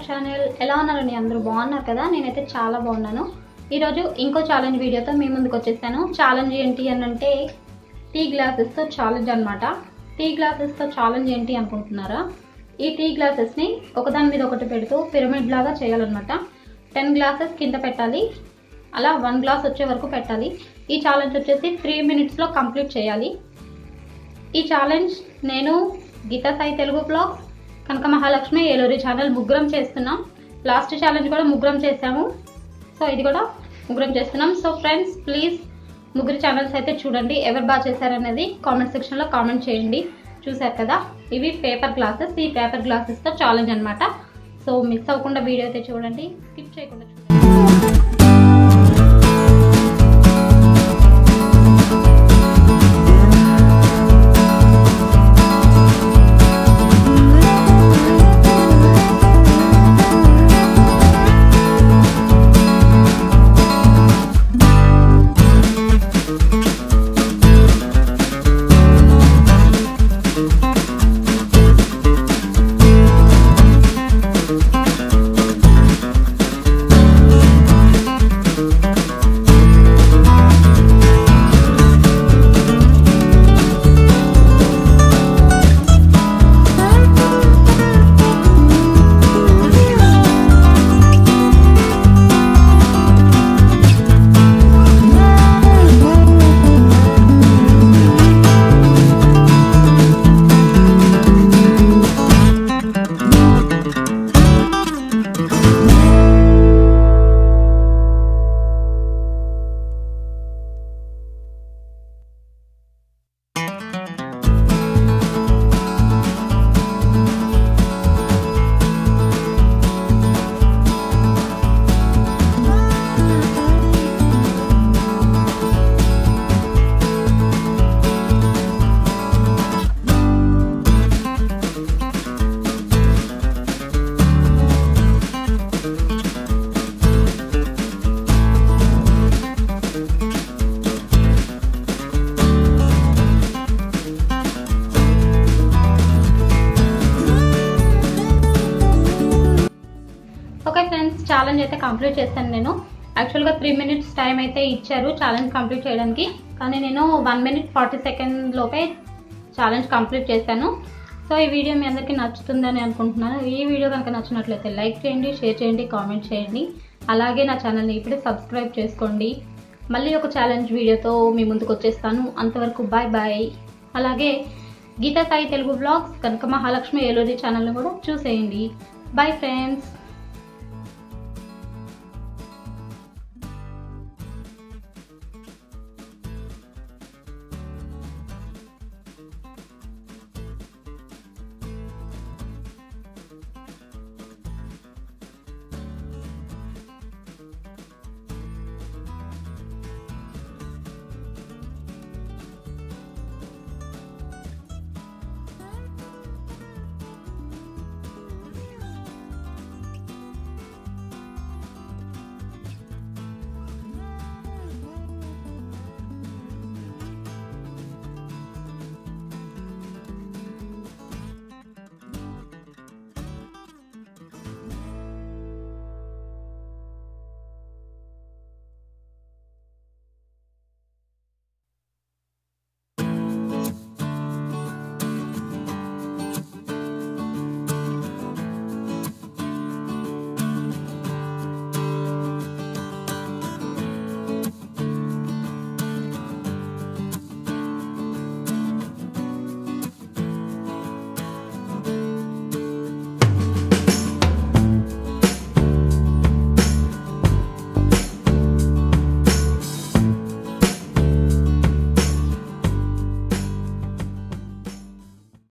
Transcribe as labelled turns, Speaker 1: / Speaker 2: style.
Speaker 1: channel ఎలా ఉన్నారండి అందరూ బాగున్నారు కదా నేనైతే చాలా బాగున్నాను ఈరోజు ఇంకో ఛాలెంజ్ వీడియోతో మీ ముందుకు వచ్చేసాను ఛాలెంజ్ ఏంటి అని అంటే టీ గ్లాసెస్తో ఛాలెంజ్ అనమాట టీ గ్లాసెస్తో ఛాలెంజ్ ఏంటి అనుకుంటున్నారా ఈ టీ గ్లాసెస్ని ఒకదాని మీద ఒకటి పెడుతూ పిరమిడ్ లాగా చేయాలన్నమాట టెన్ గ్లాసెస్ కింద పెట్టాలి అలా వన్ గ్లాస్ వచ్చే వరకు పెట్టాలి ఈ ఛాలెంజ్ వచ్చేసి త్రీ మినిట్స్లో కంప్లీట్ చేయాలి ఈ ఛాలెంజ్ నేను గీతా సాయి తెలుగు బ్లాగ్స్ కనక మహాలక్ష్మి ఏలూరి ఛానల్ ముగ్గురం చేస్తున్నాం లాస్ట్ ఛాలెంజ్ కూడా ముగ్గురం చేసాము సో ఇది కూడా ముగ్గురం చేస్తున్నాం సో ఫ్రెండ్స్ ప్లీజ్ ముగ్గురు ఛానల్స్ అయితే చూడండి ఎవరు బాగా చేశారనేది కామెంట్ సెక్షన్లో కామెంట్ చేయండి చూశారు కదా ఇవి పేపర్ గ్లాసెస్ ఈ పేపర్ గ్లాసెస్తో ఛాలెంజ్ అనమాట సో మిస్ అవ్వకుండా వీడియో అయితే చూడండి స్కిప్ చేయకుండా చూడండి ఓకే ఫ్రెండ్స్ ఛాలెంజ్ అయితే కంప్లీట్ చేశాను నేను యాక్చువల్గా త్రీ మినిట్స్ టైం అయితే ఇచ్చారు ఛాలెంజ్ కంప్లీట్ చేయడానికి కానీ నేను వన్ మినిట్ ఫార్టీ సెకండ్ లోపే ఛాలెంజ్ కంప్లీట్ చేశాను సో ఈ వీడియో మీ అందరికీ నచ్చుతుందని అనుకుంటున్నాను ఈ వీడియో కనుక నచ్చినట్లయితే లైక్ చేయండి షేర్ చేయండి కామెంట్ చేయండి అలాగే నా ఛానల్ని ఇప్పుడే సబ్స్క్రైబ్ చేసుకోండి మళ్ళీ ఒక ఛాలెంజ్ వీడియోతో మీ ముందుకు వచ్చేస్తాను అంతవరకు బాయ్ బాయ్ అలాగే గీతా సాయి తెలుగు బ్లాగ్స్ కనక మహాలక్ష్మి ఏలూరి ఛానల్ని కూడా చూసేయండి బాయ్ ఫ్రెండ్స్